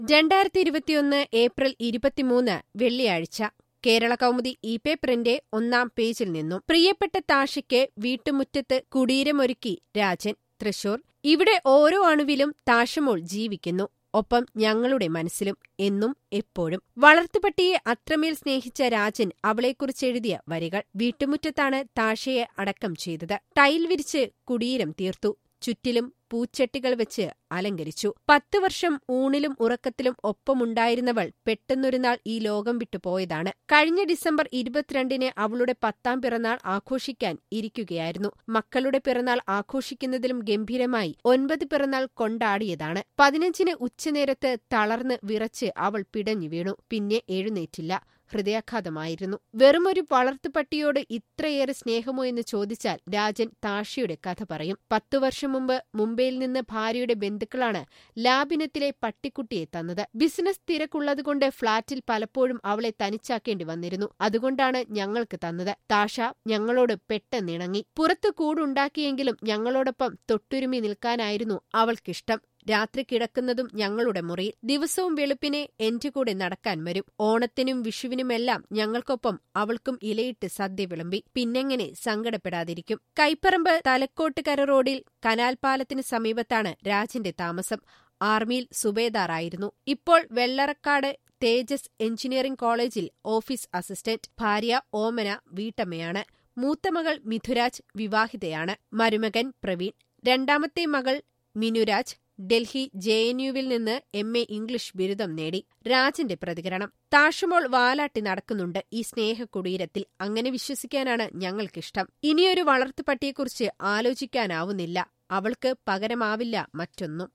രണ്ടായിരത്തി ഇരുപത്തിയൊന്ന് ഏപ്രിൽ ഇരുപത്തിമൂന്ന് വെള്ളിയാഴ്ച കേരള കൗമുദി ഇ പേപ്പറിന്റെ ഒന്നാം പേജിൽ നിന്നും പ്രിയപ്പെട്ട താഷയ്ക്ക് വീട്ടുമുറ്റത്ത് കുടീരമൊരുക്കി രാജൻ തൃശൂർ ഇവിടെ ഓരോ അണുവിലും താഷമോൾ ജീവിക്കുന്നു ഒപ്പം ഞങ്ങളുടെ മനസ്സിലും എന്നും എപ്പോഴും വളർത്തുപട്ടിയെ അത്രമേൽ സ്നേഹിച്ച രാജൻ അവളെക്കുറിച്ചെഴുതിയ വരികൾ വീട്ടുമുറ്റത്താണ് താഷയെ അടക്കം ചെയ്തത് ടൈൽ വിരിച്ച് കുടീരം തീർത്തു ചുറ്റിലും പൂച്ചട്ടികൾ വെച്ച് അലങ്കരിച്ചു പത്തു വർഷം ഊണിലും ഉറക്കത്തിലും ഒപ്പമുണ്ടായിരുന്നവൾ പെട്ടെന്നൊരുനാൾ ഈ ലോകം വിട്ടുപോയതാണ് കഴിഞ്ഞ ഡിസംബർ ഇരുപത്തിരണ്ടിന് അവളുടെ പത്താം പിറന്നാൾ ആഘോഷിക്കാൻ ഇരിക്കുകയായിരുന്നു മക്കളുടെ പിറന്നാൾ ആഘോഷിക്കുന്നതിലും ഗംഭീരമായി ഒൻപത് പിറന്നാൾ കൊണ്ടാടിയതാണ് പതിനഞ്ചിന് ഉച്ചനേരത്ത് തളർന്ന് വിറച്ച് അവൾ പിടഞ്ഞു വീണു പിന്നെ എഴുന്നേറ്റില്ല ഹൃദയാഘാതമായിരുന്നു വെറുമൊരു വളർത്തുപട്ടിയോട് ഇത്രയേറെ സ്നേഹമോ എന്ന് ചോദിച്ചാൽ രാജൻ താഷിയുടെ കഥ പറയും പത്തു വർഷം മുമ്പ് മുംബൈയിൽ നിന്ന് ഭാര്യയുടെ ബന്ധുക്കളാണ് ലാബിനത്തിലെ പട്ടിക്കുട്ടിയെ തന്നത് ബിസിനസ് തിരക്കുള്ളതുകൊണ്ട് ഫ്ളാറ്റിൽ പലപ്പോഴും അവളെ തനിച്ചാക്കേണ്ടി വന്നിരുന്നു അതുകൊണ്ടാണ് ഞങ്ങൾക്ക് തന്നത് താഷ ഞങ്ങളോട് പെട്ടെന്നിണങ്ങി പുറത്തു കൂടുണ്ടാക്കിയെങ്കിലും ഞങ്ങളോടൊപ്പം തൊട്ടുരുമി നിൽക്കാനായിരുന്നു അവൾക്കിഷ്ടം രാത്രി കിടക്കുന്നതും ഞങ്ങളുടെ മുറിയിൽ ദിവസവും വെളുപ്പിനെ എന്റെ കൂടെ നടക്കാൻ വരും ഓണത്തിനും വിഷുവിനുമെല്ലാം ഞങ്ങൾക്കൊപ്പം അവൾക്കും ഇലയിട്ട് സദ്യ വിളമ്പി പിന്നെങ്ങനെ സങ്കടപ്പെടാതിരിക്കും കൈപ്പറമ്പ് തലക്കോട്ടുകര റോഡിൽ കനാൽ പാലത്തിന് സമീപത്താണ് രാജന്റെ താമസം ആർമിയിൽ സുബേദാറായിരുന്നു ഇപ്പോൾ വെള്ളറക്കാട് തേജസ് എഞ്ചിനീയറിംഗ് കോളേജിൽ ഓഫീസ് അസിസ്റ്റന്റ് ഭാര്യ ഓമന വീട്ടമ്മയാണ് മൂത്തമകൾ മിഥുരാജ് വിവാഹിതയാണ് മരുമകൻ പ്രവീൺ രണ്ടാമത്തെ മകൾ മിനുരാജ് ഡൽഹി ജെ എൻ യുവിൽ നിന്ന് എം എ ഇംഗ്ലീഷ് ബിരുദം നേടി രാജന്റെ പ്രതികരണം താഷുമോൾ വാലാട്ടി നടക്കുന്നുണ്ട് ഈ സ്നേഹകുടീരത്തിൽ അങ്ങനെ വിശ്വസിക്കാനാണ് ഞങ്ങൾക്കിഷ്ടം ഇനിയൊരു വളർത്തുപട്ടിയെക്കുറിച്ച് ആലോചിക്കാനാവുന്നില്ല അവൾക്ക് പകരമാവില്ല മറ്റൊന്നും